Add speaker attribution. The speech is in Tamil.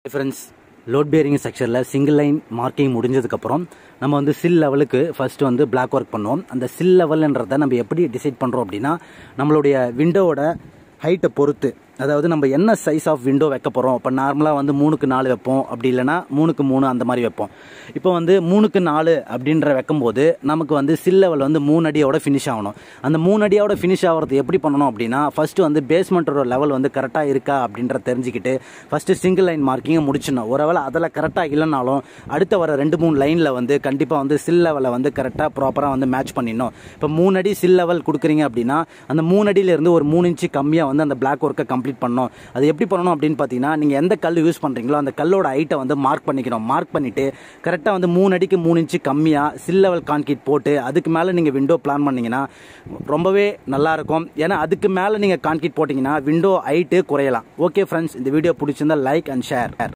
Speaker 1: ஃப்ரெண்ட்ஸ் லோட் பேரிங் செக்ஷனில் சிங்கிள் லைன் மார்க்கிங் முடிஞ்சதுக்கப்புறம் நம்ம வந்து சில் லெவலுக்கு ஃபர்ஸ்ட் வந்து பிளாக் ஒர்க் பண்ணுவோம் அந்த சில் லெவல்ன்றதை நம்ம எப்படி டிசைட் பண்ணுறோம் அப்படின்னா நம்மளுடைய விண்டோவோட ஹைட்டை பொறுத்து அதாவது நம்ம என்ன சைஸ் ஆஃப் விண்டோ வைக்க போகிறோம் இப்போ நார்மலாக வந்து மூணுக்கு நாலு வைப்போம் அப்படி இல்லைனா மூணுக்கு மூணு அந்த மாதிரி வைப்போம் இப்போ வந்து மூணுக்கு நாலு அப்படின்ற வைக்கும்போது நமக்கு வந்து சில் லெவல் வந்து மூணு அடியோட ஃபினிஷ் ஆகணும் அந்த மூணு அடியோட ஃபினிஷ் ஆகிறது எப்படி பண்ணணும் அப்படின்னா ஃபர்ஸ்ட் வந்து பேஸ்மெண்ட்டோட லெவல் வந்து கரெக்டாக இருக்கா அப்படின்ற தெரிஞ்சுக்கிட்டு ஃபர்ஸ்ட் சிங்கிள் லைன் மார்க்கிங்கை முடிச்சிடணும் ஒருவேளை அதில் கரெக்டாக இல்லைனாலும் அடுத்த வர ரெண்டு மூணு லைனில் வந்து கண்டிப்பாக வந்து சில் லெவலை வந்து கரெக்டாக ப்ராப்பராக வந்து மேட்ச் பண்ணிடணும் இப்போ மூணு அடி சில் லெவல் கொடுக்குறீங்க அப்படின்னா அந்த மூணு அடியிலேருந்து ஒரு மூணு இன்ச்சு கம்மியாக வந்து அந்த பிளாக் ஒர்க்கை கம்ப்ளீட் பண்ணணும் அது எப்படி பண்ணணும் அப்படின்னு பார்த்தீங்கன்னா நீங்கள் எந்த கல் யூஸ் பண்ணுறீங்களோ அந்த கல்லோட ஹைட்டை வந்து மார்க் பண்ணிக்கணும் மார்க் பண்ணிவிட்டு கரெக்டாக வந்து மூணு அடிக்கு மூணு இன்ச்சு கம்மியாக சில் லெவல் கான்கிரீட் போட்டு அதுக்கு மேலே நீங்கள் விண்டோ பிளான் பண்ணீங்கன்னா ரொம்பவே நல்லாயிருக்கும் ஏன்னா அதுக்கு மேலே நீங்கள் கான்கிரீட் போட்டிங்கன்னா விண்டோ ஹைட்டு குறையலாம் ஓகே ஃப்ரெண்ட்ஸ் இந்த வீடியோ பிடிச்சிருந்தா லைக் அண்ட் ஷேர்